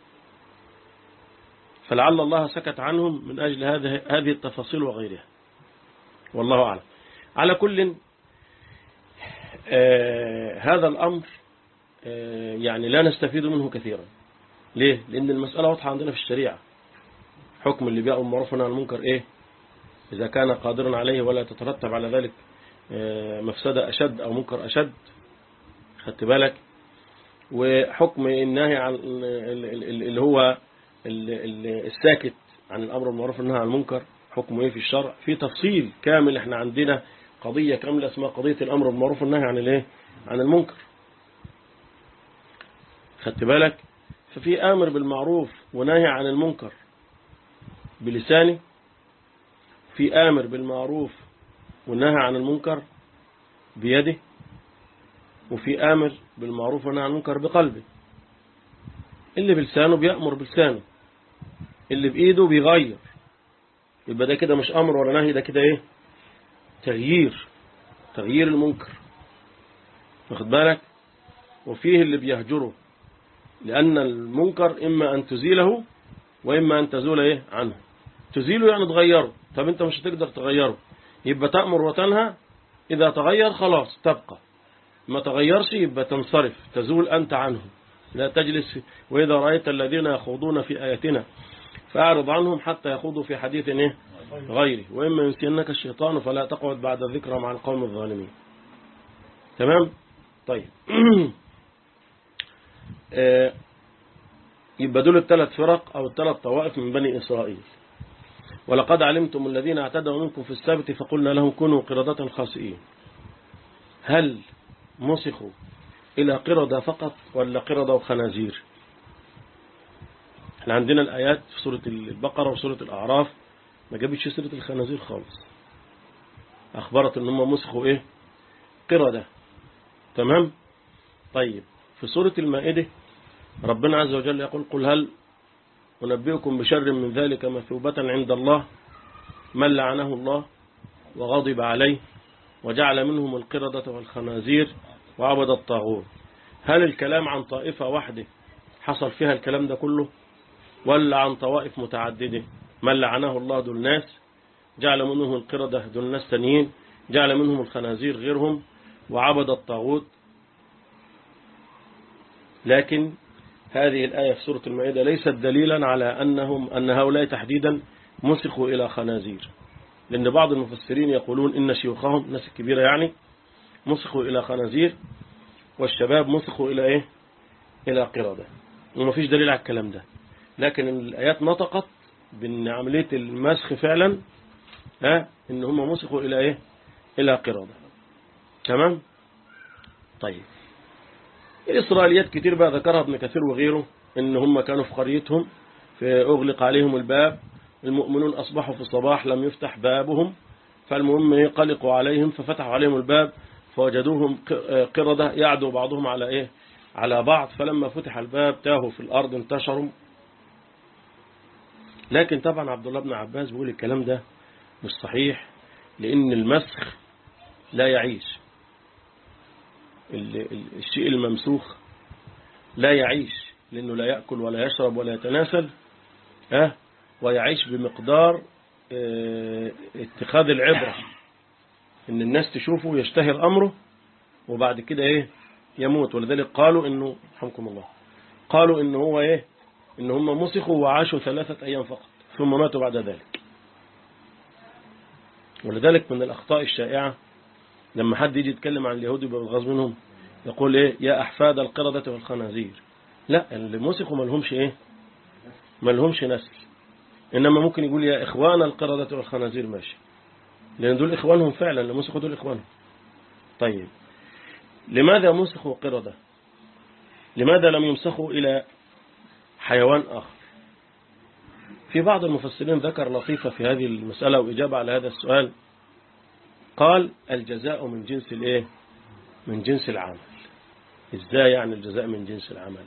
فلعل الله سكت عنهم من أجل هذه هذه التفاصيل وغيرها والله أعلم على كل آه هذا الأمر آه يعني لا نستفيد منه كثيرا ليه؟ لأن المسألة واضحة عندنا في الشريعة حكم اللي بيأمر معروف عن المنكر إيه؟ إذا كان قادرا عليه ولا تترتب على ذلك آه مفسدة أشد أو منكر أشد خدت بالك وحكم النهي عن اللي هو الساكت عن الأمر بالمعروف والنهي عن المنكر حكمه ايه في الشرع في تفصيل كامل احنا عندنا قضية كاملة اسمها قضية الأمر بالمعروف والنهي عن الايه عن المنكر خدت بالك ففي آمر بالمعروف ونهي عن المنكر بلسانه في آمر بالمعروف والنهي عن المنكر بيده وفي آمر بالمعروف والنهي عن المنكر بقلبه اللي بلسانه بيأمر بلسانه اللي بإيده بيغير يبقى ده كده مش أمر ولا نهي ده كده إيه تغيير تغيير المنكر واخد بالك وفيه اللي بيهجره لأن المنكر إما أن تزيله وإما أن تزول إيه عنه تزيله يعني تغيره طب أنت مش هتقدر تغيره يبقى تأمر وتنهى إذا تغير خلاص تبقى ما تغيرش يبقى تنصرف تزول أنت عنه لا تجلس وإذا رأيت الذين يخوضون في آياتنا فأعرض عنهم حتى يخوضوا في حديث إيه غيره وإما ينسينك الشيطان فلا تقعد بعد الذكرى مع القوم الظالمين تمام طيب يبقى دول الثلاث فرق أو الثلاث طوائف من بني إسرائيل ولقد علمتم الذين اعتدوا منكم في السبت فقلنا لهم كونوا قردة خاسئين هل مسخوا إلى قردة فقط ولا قردة وخنازير احنا عندنا الآيات في سورة البقرة وسورة الأعراف ما جابتش سورة الخنازير خالص أخبرت ان هم مسخوا إيه قردة تمام طيب في سورة المائدة ربنا عز وجل يقول قل هل أنبئكم بشر من ذلك مثوبة عند الله من لعنه الله وغضب عليه وجعل منهم القردة والخنازير وعبد الطاغوت هل الكلام عن طائفة واحدة حصل فيها الكلام ده كله ولا عن طوائف متعددة من لعنه الله دول ناس جعل منهم القردة دول ناس تانيين جعل منهم الخنازير غيرهم وعبد الطاغوت لكن هذه الآية في سورة المائدة ليست دليلا على أنهم أن هؤلاء تحديدا مسخوا إلى خنازير لأن بعض المفسرين يقولون إن شيوخهم الناس الكبيرة يعني مسخوا إلى خنازير والشباب مسخوا إلى إيه إلى قردة وما فيش دليل على الكلام ده لكن الآيات نطقت بأن عملية المسخ فعلا ها إن هم مسخوا إلى إيه إلى قردة تمام طيب الإسرائيليات كتير بقى ذكرها ابن كثير وغيره إن هم كانوا في قريتهم فأغلق عليهم الباب المؤمنون أصبحوا في الصباح لم يفتح بابهم فالمهم قلقوا عليهم ففتحوا عليهم الباب فوجدوهم قردة يعدوا بعضهم على إيه على بعض فلما فتح الباب تاهوا في الأرض انتشروا لكن طبعا عبد الله بن عباس بيقول الكلام ده مش صحيح لأن المسخ لا يعيش الشيء الممسوخ لا يعيش لأنه لا يأكل ولا يشرب ولا يتناسل أه ويعيش بمقدار اه اتخاذ العبرة ان الناس تشوفه ويشتهر امره وبعد كده ايه يموت ولذلك قالوا انه رحمكم الله قالوا ان هو ايه ان هم مسخوا وعاشوا ثلاثة ايام فقط ثم ماتوا بعد ذلك ولذلك من الاخطاء الشائعة لما حد يجي يتكلم عن اليهود بالغاز منهم يقول ايه يا احفاد القردة والخنازير لا اللي مسخوا ما لهمش ايه ما لهمش نسل انما ممكن يقول يا اخوان القردة والخنازير ماشي لان دول اخوانهم فعلا اللي مسخوا دول اخوانهم طيب لماذا مسخوا قردة لماذا لم يمسخوا إلى حيوان آخر في بعض المفسرين ذكر لطيفة في هذه المسألة وإجابة على هذا السؤال قال الجزاء من جنس الايه من جنس العمل ازاي يعني الجزاء من جنس العمل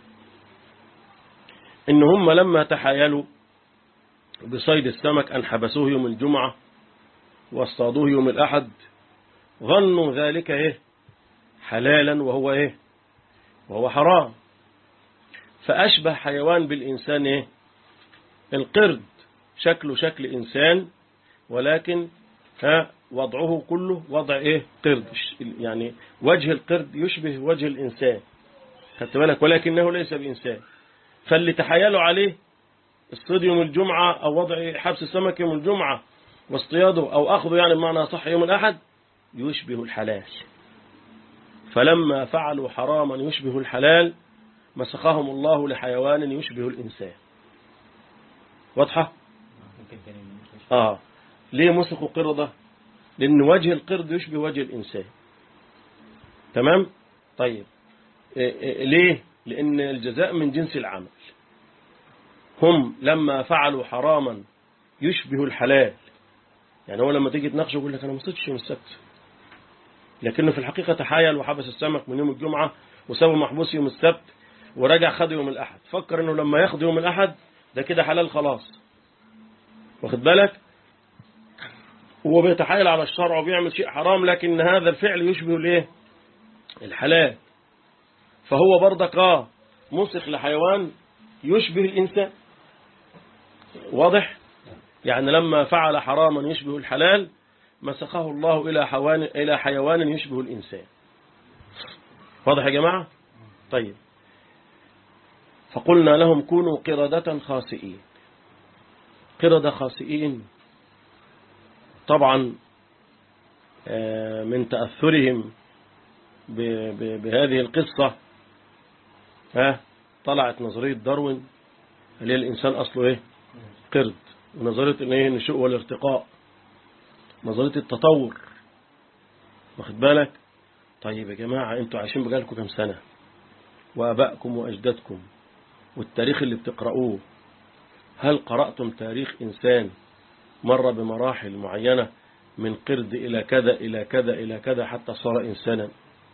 ان هم لما تحايلوا بصيد السمك ان حبسوه يوم الجمعة واصطادوه يوم الاحد ظنوا ذلك ايه حلالا وهو ايه وهو حرام فأشبه حيوان بالإنسان ايه القرد شكله شكل إنسان ولكن ها وضعه كله وضع ايه قرد يعني وجه القرد يشبه وجه الإنسان خدت بالك ولكنه ليس بإنسان فاللي تحايلوا عليه الصيد يوم الجمعة أو وضع حبس السمك يوم الجمعة واصطياده أو أخذه يعني بمعنى صح يوم الأحد يشبه الحلال فلما فعلوا حراما يشبه الحلال مسخهم الله لحيوان يشبه الإنسان واضحة؟ آه ليه مسخوا قردة؟ لأن وجه القرد يشبه وجه الإنسان تمام؟ طيب إيه إيه ليه؟ لأن الجزاء من جنس العمل هم لما فعلوا حراما يشبه الحلال يعني هو لما تيجي تناقشه يقول لك أنا ما صدتش يوم السبت لكنه في الحقيقة تحايل وحبس السمك من يوم الجمعة وسابه محبوس يوم السبت ورجع خد يوم الأحد فكر انه لما ياخد يوم الأحد ده كده حلال خلاص واخد بالك هو بيتحايل على الشرع وبيعمل شيء حرام لكن هذا الفعل يشبه الايه الحلال فهو برضك اه مسخ لحيوان يشبه الإنسان واضح يعني لما فعل حراما يشبه الحلال مسخه الله إلى حيوان إلى حيوان يشبه الإنسان واضح يا جماعة طيب فقلنا لهم كونوا قردة خاسئين قردة خاسئين طبعا من تأثرهم بهذه القصة ها طلعت نظرية داروين اللي الإنسان أصله إيه قرد ونظرية إيه النشوء والارتقاء نظرية التطور واخد بالك طيب يا جماعة انتوا عايشين بقالكم كم سنة وأبائكم وأجدادكم والتاريخ اللي بتقرأوه هل قرأتم تاريخ إنسان مر بمراحل معينة من قرد إلى كذا إلى كذا إلى كذا حتى صار إنسانا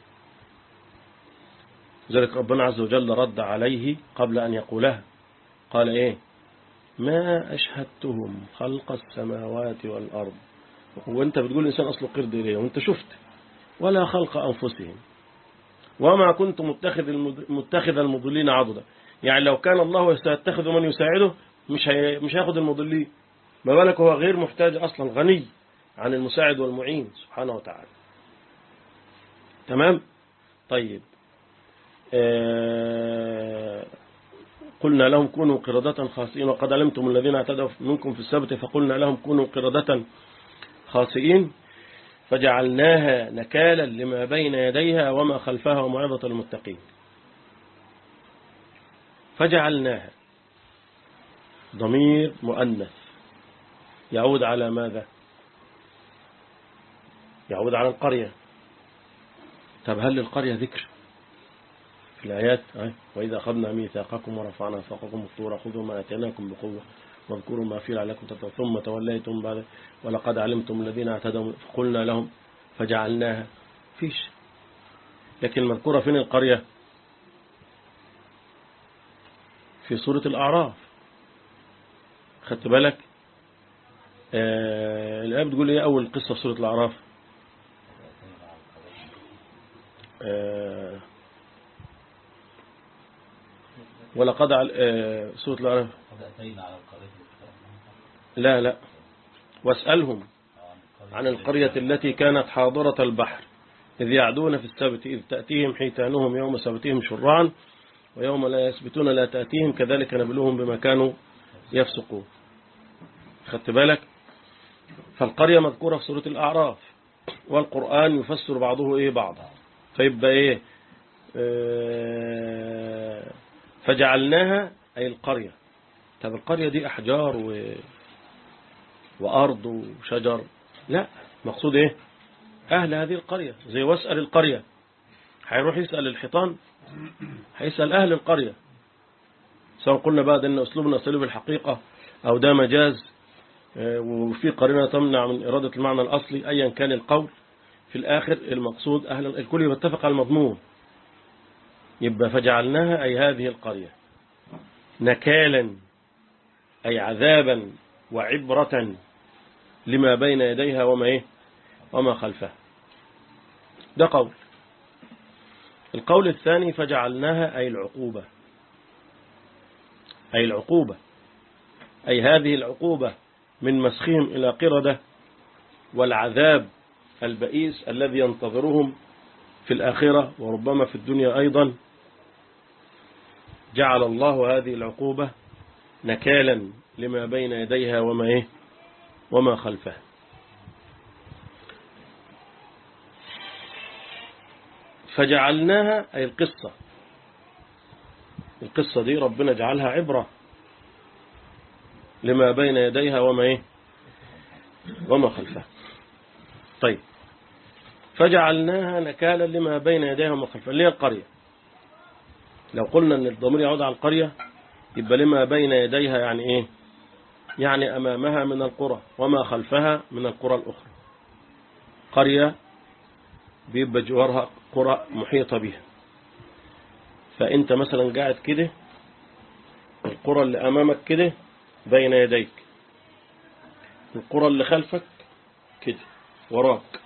ذلك ربنا عز وجل رد عليه قبل أن يقولها قال إيه ما أشهدتهم خلق السماوات والأرض وانت بتقول الإنسان أصله قرد إليه وانت شفت ولا خلق أنفسهم وما كنت متخذ متخذ المضلين عضدا يعني لو كان الله سيتخذ من يساعده مش هي مش هياخد المضلين ما بالك هو غير محتاج أصلا غني عن المساعد والمعين سبحانه وتعالى تمام طيب آه قلنا لهم كونوا قردة خاسئين وقد علمتم الذين اعتدوا منكم في السبت فقلنا لهم كونوا قردة خاسئين فجعلناها نكالا لما بين يديها وما خلفها وموعظة المتقين فجعلناها ضمير مؤنث يعود على ماذا يعود على القرية طب هل للقرية ذكر في الآيات وإذا أخذنا ميثاقكم ورفعنا فوقكم الطور خذوا ما أتيناكم بقوة واذكروا ما فيه لعلكم تتقون ثم توليتم بعد ولقد علمتم الذين اعتدوا فقلنا لهم فجعلناها فيش لكن المذكورة فين القرية في سورة الأعراف خدت بالك آه الآية بتقول إيه أول قصة في سورة الأعراف آه ولقد على آه سورة الأعراف لا لا واسألهم عن القرية التي كانت حاضرة البحر إذ يعدون في السبت إذ تأتيهم حيتانهم يوم سبتهم شرعا ويوم لا يسبتون لا تأتيهم كذلك نبلوهم بما كانوا يفسقون خدت بالك فالقرية مذكورة في سورة الأعراف والقرآن يفسر بعضه إيه بعضا فيبقى إيه آه فجعلناها أي القرية طب القرية دي أحجار و... وأرض وشجر لا مقصود إيه أهل هذه القرية زي واسأل القرية هيروح يسأل الحيطان هيسأل أهل القرية سواء قلنا بعد أن أسلوبنا أسلوب الحقيقة أو ده مجاز وفي قرينة تمنع من إرادة المعنى الأصلي أيا كان القول في الآخر المقصود أهل الكل يتفق على المضمون يبقى فجعلناها أي هذه القرية نكالا أي عذابا وعبرة لما بين يديها وما إيه وما خلفها ده قول القول الثاني فجعلناها أي العقوبة أي العقوبة أي هذه العقوبة من مسخهم إلى قردة والعذاب البئيس الذي ينتظرهم في الآخرة وربما في الدنيا أيضا جعل الله هذه العقوبة نكالا لما بين يديها وما إيه وما خلفها فجعلناها أي القصة القصة دي ربنا جعلها عبرة لما بين يديها وما إيه وما خلفها طيب فجعلناها نكالا لما بين يديها وما خلفها اللي هي القرية لو قلنا أن الضمير يعود على القرية يبقى لما بين يديها يعني إيه يعني أمامها من القرى وما خلفها من القرى الأخرى قرية بيبقى جوارها قرى محيطة بها فأنت مثلا قاعد كده القرى اللي أمامك كده بين يديك القرى اللي خلفك كده وراك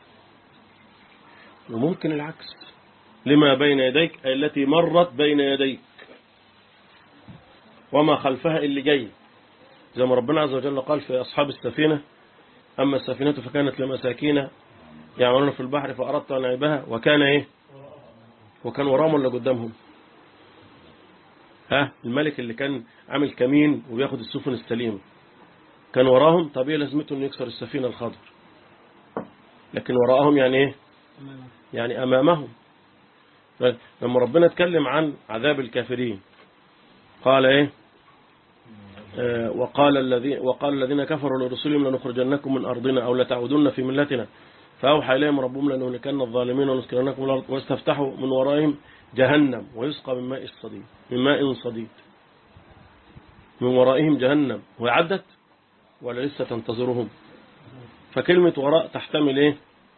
وممكن العكس لما بين يديك أي التي مرت بين يديك وما خلفها اللي جاي زي ما ربنا عز وجل قال في أصحاب السفينة أما السفينة فكانت لمساكين يعملون في البحر فأردت أن أعيبها وكان إيه وكان وراهم ولا قدامهم ها الملك اللي كان عامل كمين وبياخد السفن السليمة كان وراهم طب ايه لازمته انه يكسر السفينة الخضر لكن وراءهم يعني ايه يعني امامهم لما ربنا اتكلم عن عذاب الكافرين قال ايه آه وقال الذين وقال الذين كفروا لرسلهم لنخرجنكم من ارضنا او لتعودن في ملتنا فاوحى اليهم ربهم لنهلكن الظالمين ونسكننكم الارض واستفتحوا من ورائهم جهنم ويسقى من ماء الصديد من ماء صديد من ورائهم جهنم وعدت ولا لسه تنتظرهم فكلمة وراء تحتمل ايه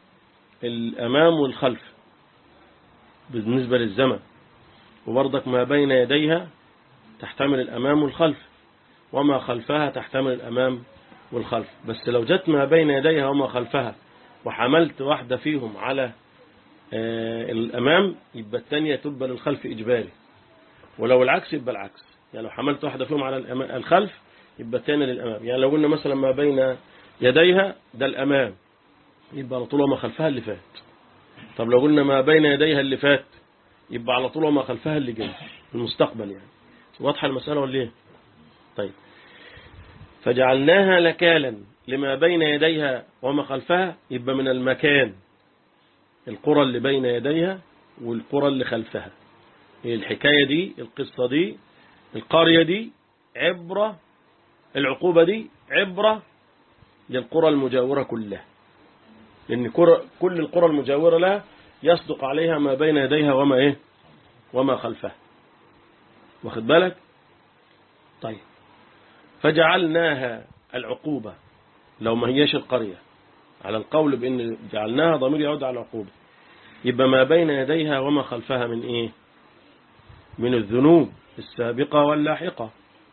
الامام والخلف بالنسبة للزمن وبرضك ما بين يديها تحتمل الامام والخلف وما خلفها تحتمل الامام والخلف بس لو جت ما بين يديها وما خلفها وحملت واحدة فيهم على الأمام يبقى الثانية تبقى للخلف إجباري ولو العكس يبقى العكس يعني لو حملت واحدة فيهم على الخلف يبقى الثانية للأمام يعني لو قلنا مثلا ما بين يديها ده الأمام يبقى على طول وما خلفها اللي فات طب لو قلنا ما بين يديها اللي فات يبقى على طول وما خلفها اللي جاي المستقبل يعني واضحة المسألة ولا ايه طيب فجعلناها لكالا لما بين يديها وما خلفها يبقى من المكان القرى اللي بين يديها والقرى اللي خلفها الحكاية دي القصة دي القرية دي عبرة العقوبة دي عبرة للقرى المجاورة كلها لأن كل القرى المجاورة لها يصدق عليها ما بين يديها وما إيه وما خلفها واخد بالك طيب فجعلناها العقوبة لو ما هيش القرية على القول بأن جعلناها ضمير يعود على العقوبة يبقى ما بين يديها وما خلفها من إيه من الذنوب السابقة واللاحقة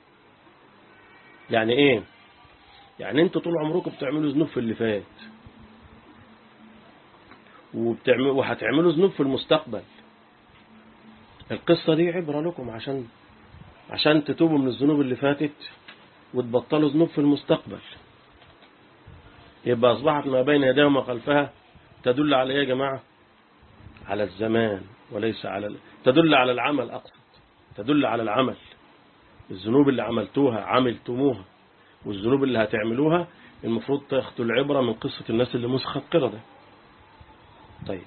يعني إيه يعني أنتوا طول عمركم بتعملوا ذنوب في اللي فات وبتعمل وهتعملوا ذنوب في المستقبل القصة دي عبرة لكم عشان عشان تتوبوا من الذنوب اللي فاتت وتبطلوا ذنوب في المستقبل يبقى أصبحت ما بين يديها وما خلفها تدل على إيه يا جماعة على الزمان وليس على ال... تدل على العمل أقصد تدل على العمل الذنوب اللي عملتوها عملتموها والذنوب اللي هتعملوها المفروض تاخدوا العبرة من قصة الناس اللي مسخت قردة طيب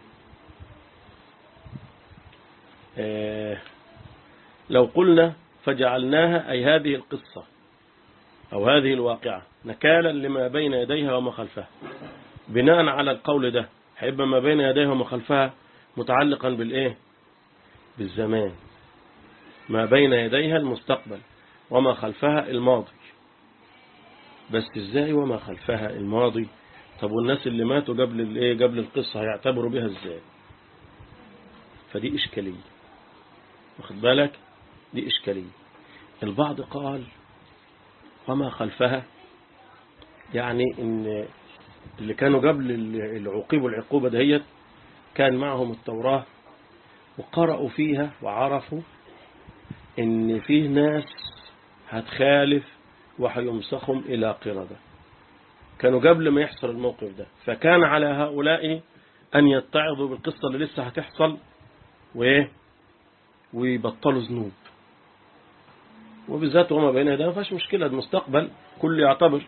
آه لو قلنا فجعلناها أي هذه القصة أو هذه الواقعة نكالا لما بين يديها وما خلفها بناء على القول ده هيبقى ما بين يديها وما خلفها متعلقا بالإيه بالزمان ما بين يديها المستقبل وما خلفها الماضي بس ازاي وما خلفها الماضي طب والناس اللي ماتوا قبل الايه قبل القصة هيعتبروا بها ازاي فدي اشكالية واخد بالك دي اشكالية البعض قال وما خلفها يعني ان اللي كانوا قبل العقوبة والعقوبة دهيت كان معهم التوراة وقرأوا فيها وعرفوا ان فيه ناس هتخالف وهيمسخهم إلى قردة كانوا قبل ما يحصل الموقف ده فكان على هؤلاء أن يتعظوا بالقصة اللي لسه هتحصل وإيه ويبطلوا ذنوب وبالذات وما بين يديها ما فيهاش مشكلة المستقبل كل يعتبر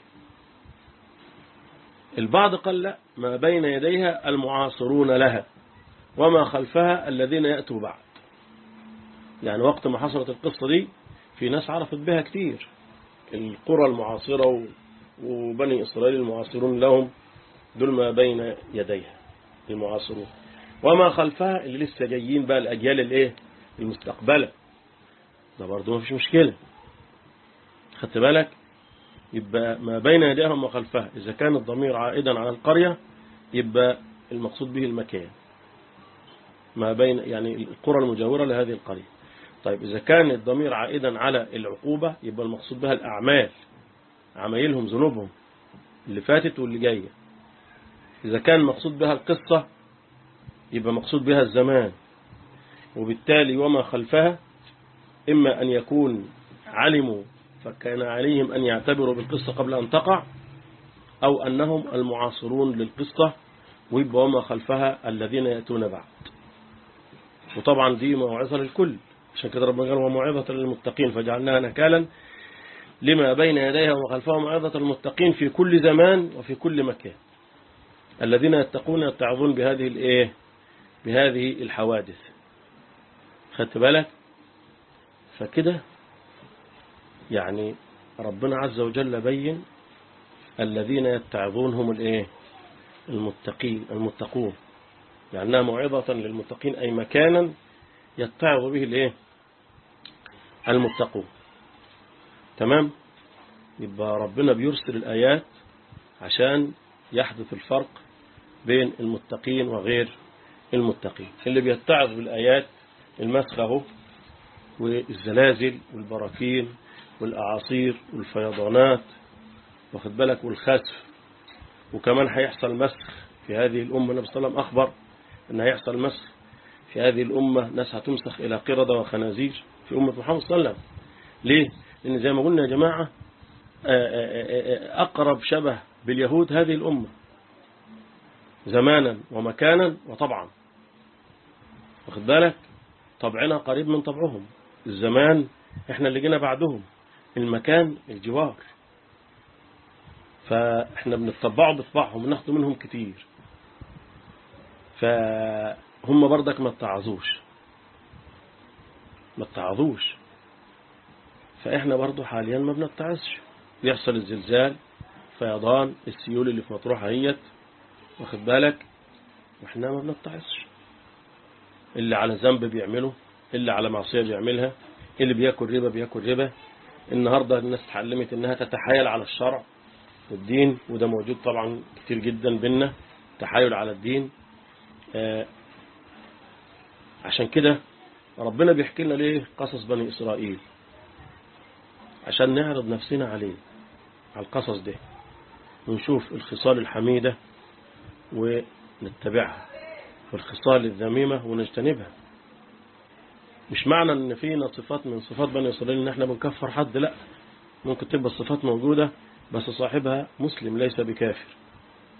البعض قال لا ما بين يديها المعاصرون لها وما خلفها الذين يأتوا بعد يعني وقت ما حصلت القصة دي في ناس عرفت بها كتير القرى المعاصرة وبني إسرائيل المعاصرون لهم دول ما بين يديها المعاصرون وما خلفها اللي لسه جايين بقى الأجيال الايه المستقبلة ده برضه ما فيش مشكلة خدت بالك يبقى ما بين يديها وما خلفها إذا كان الضمير عائدا على القرية يبقى المقصود به المكان ما بين يعني القرى المجاورة لهذه القرية طيب إذا كان الضمير عائدا على العقوبة يبقى المقصود بها الأعمال عمايلهم ذنوبهم اللي فاتت واللي جاية إذا كان مقصود بها القصة يبقى مقصود بها الزمان وبالتالي وما خلفها إما أن يكون علموا فكان عليهم أن يعتبروا بالقصة قبل أن تقع أو أنهم المعاصرون للقصة ويبقى وما خلفها الذين يأتون بعد وطبعا دي موعظة للكل عشان كده ربنا قال وموعظة للمتقين فجعلناها نكالا لما بين يديها وما خلفها موعظة للمتقين في كل زمان وفي كل مكان الذين يتقون يتعظون بهذه الايه بهذه الحوادث خدت بالك فكده يعني ربنا عز وجل بين الذين يتعظون هم الايه المتقين المتقون لأنها موعظة للمتقين أي مكانا يتعظ به الايه المتقون تمام يبقى ربنا بيرسل الآيات عشان يحدث الفرق بين المتقين وغير المتقين اللي بيتعظ بالآيات المسخ اهو والزلازل والبراكين والأعاصير والفيضانات واخد بالك والخسف وكمان هيحصل مسخ في هذه الأمة النبي صلى الله عليه وسلم أخبر أن هيحصل مسخ في هذه الأمة ناس هتمسخ إلى قردة وخنازير في أمة محمد صلى الله عليه وسلم ليه؟ لأن زي ما قلنا يا جماعة أقرب شبه باليهود هذه الأمة زمانا ومكانا وطبعا واخد بالك طبعنا قريب من طبعهم الزمان احنا اللي جينا بعدهم المكان الجوار فاحنا بنتطبعوا بطبعهم وناخد منهم كتير فهم برضك ما اتعظوش ما اتعظوش فاحنا برضو حاليا ما بنتعظش يحصل الزلزال فيضان السيول اللي في مطروح هيت واخد بالك واحنا ما بنتعظش اللي على ذنب بيعمله اللي على معصية بيعملها اللي بياكل ربا بياكل ربا النهاردة الناس اتعلمت انها تتحايل على الشرع والدين وده موجود طبعا كتير جدا بينا تحايل على الدين آه عشان كده ربنا بيحكي لنا ليه قصص بني إسرائيل عشان نعرض نفسنا عليه على القصص ده ونشوف الخصال الحميدة ونتبعها والخصال الذميمة ونجتنبها مش معنى ان فينا صفات من صفات بني إسرائيل ان احنا بنكفر حد لا ممكن تبقى الصفات موجودة بس صاحبها مسلم ليس بكافر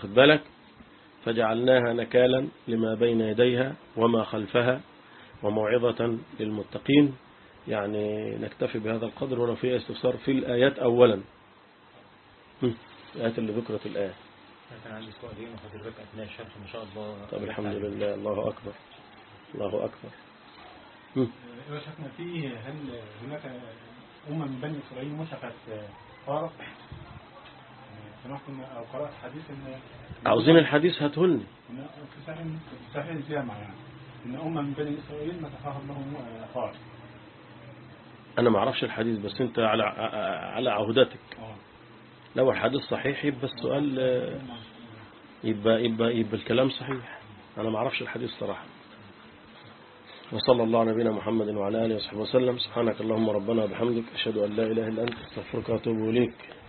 واخد بالك فجعلناها نكالا لما بين يديها وما خلفها وموعظة للمتقين يعني نكتفي بهذا القدر ولو في استفسار في الآيات أولا هم، الآيات اللي ذكرت الآية كان عندي سؤالين وحضرتك أثناء الشرح ما شاء الله طب الحمد لله الله أكبر الله أكبر هم. إذا شكنا فيه هل هناك أمة من بني إسرائيل مسكت فارق سمعت إن- أو قرأت حديث إن عاوزين الحديث هاتهولني إن في صحيح في صحيح الجامع يعني إن أمة من بني إسرائيل مسكها لهم فارق أنا ما أعرفش الحديث بس أنت على على عهدتك آه. لو الحديث صحيح يبقى السؤال آه، يبقى يبقى يبقى الكلام صحيح أنا ما أعرفش الحديث صراحة وصلى الله على نبينا محمد وعلى آله وصحبه وسلم سبحانك اللهم ربنا وبحمدك أشهد أن لا إله إلا أنت استغفرك وأتوب إليك